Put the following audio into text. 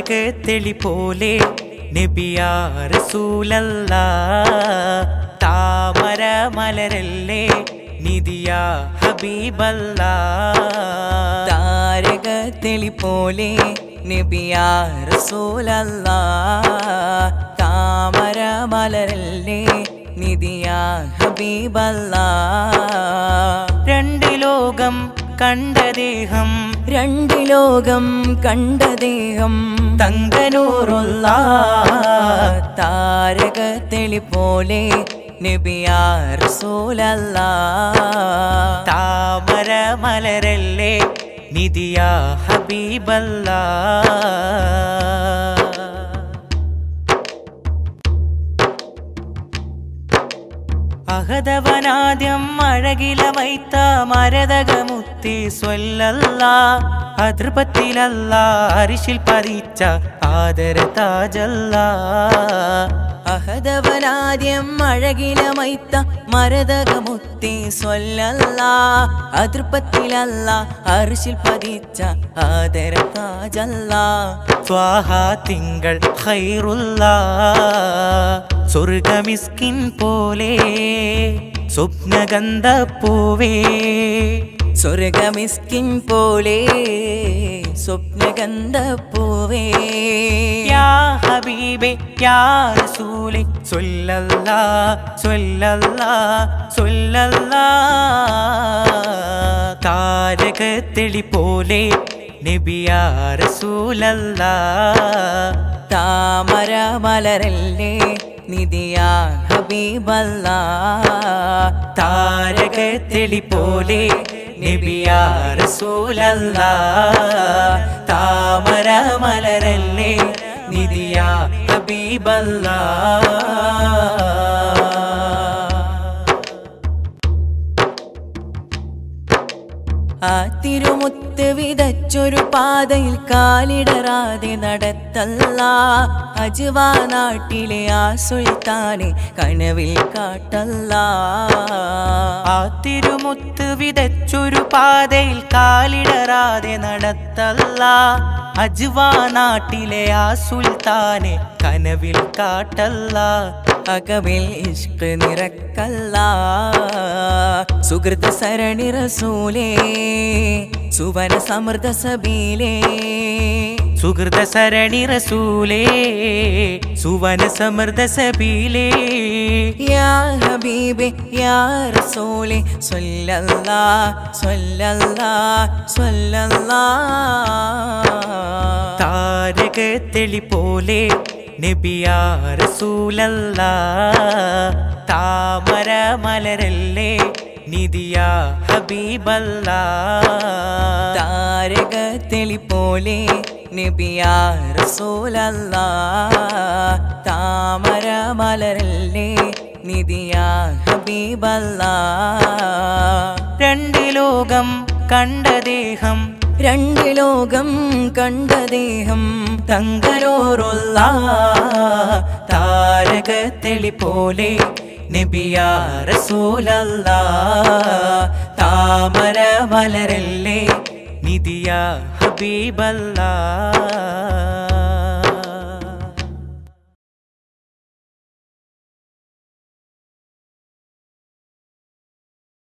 താരകത്തെളി പോലെ നബിയാ റസൂലല്ല താമര മലരല്ലേ നിധിയാ ഹബീബല്ല താരകത്തെളി പോലെ നബിയാ റസൂലല്ല താമര മലരല്ലേ നിധിയാ ഹബീബല്ല രണ്ട് ലോകം കണ്ട ദേഹം രണ്ട് ലോകം കണ്ട ദേഹം തങ്കനൂറുള്ള താരകത്തെളി പോലെ നബിയാ റസൂലല്ല താമര മലരല്ലേ നിധിയാ ഹബീബല്ല അഹദവനാദ്യം അഴകില വൈത്ത മരതകമുത്തി സ്വല്ലല്ല അതൃപത്തിലല്ല അരിശിൽ പതിച്ച ആദര താജല്ല അഹദവനാദ്യം അഴകിലമൈത്ത മരതകമുത്തി സ്വല്ലല്ല അതൃപ്പത്തിലല്ല അർഷിൽ പതിച്ച ആദര താജല്ല ത്വാഹ തിങ്കൾ ഖൈറുള്ള സ്വർഗമിസ്കിൻ പോലെ സ്വപ്നഗന്ധ പൂവേ സ്വർഗമിസ്കിൻ പോലെ സ്വപ്നഗന്ധ പൂവേ യാ ഹബീബേ യാ റസൂലേ സ്വല്ലല്ലാ സ്വല്ലല്ലാ സ്വല്ലല്ലാ താരകത്തെളി പോലെ നബിയാ റസൂലല്ലാ താമര മലരല്ലേ നിധിയാ ഹബീബല്ല താരകത്തെളി പോലെ നബിയാ റസൂലല്ലാ താമര മലരല്ലേ നിധിയാ ഹബീബല്ലാ ആ തിരുമുത്ത് വിതച്ചൊരു പാതയിൽ കാലിടറാതെ നടത്തല്ല അജുവാ നാട്ടിലെ ആ സുൽത്താനെ കനവിൽ കാട്ടല്ല ആ തിരുമുത്ത് വിതച്ചൊരു പാതയിൽ കാലിടറാതെ നടത്തല്ല അജ്വാ നാട്ടിലെ ആ സുൽത്താനെ കനവിൽ കാട്ടല്ല അകവിൽ ഇഷ്ക് നിറക്കല്ല സുഹൃത സരണി റസൂലേ സുവന സമൃദ്ധ സബീലേ സുഹൃത സരണി റസൂലേ സുവന സമൃദ്ധ സബീലേ യാ ഹബീബേ യാ റസൂലേ സ്വല്ലല്ലാ സ്വല്ലല്ലാ സ്വല്ലല്ലാ താരകത്തെളി പോലെ നബിയാ റസൂലല്ല താമര മലരല്ലേ നിധിയാ ഹബീബല്ല താരകത്തെളി പോലെ നബിയാ റസൂലല്ല താമര മലരല്ലേ നിധിയാ ഹബീബല്ല രണ്ട് ലോകം കണ്ട ദേഹം രണ്ട് ലോകം കണ്ട ദേഹം തങ്കനോറുള്ള താരകത്തെളി പോലെ നബിയാ റസൂലല്ല താമര മലരല്ലേ നിധിയാ ഹബീബല്ല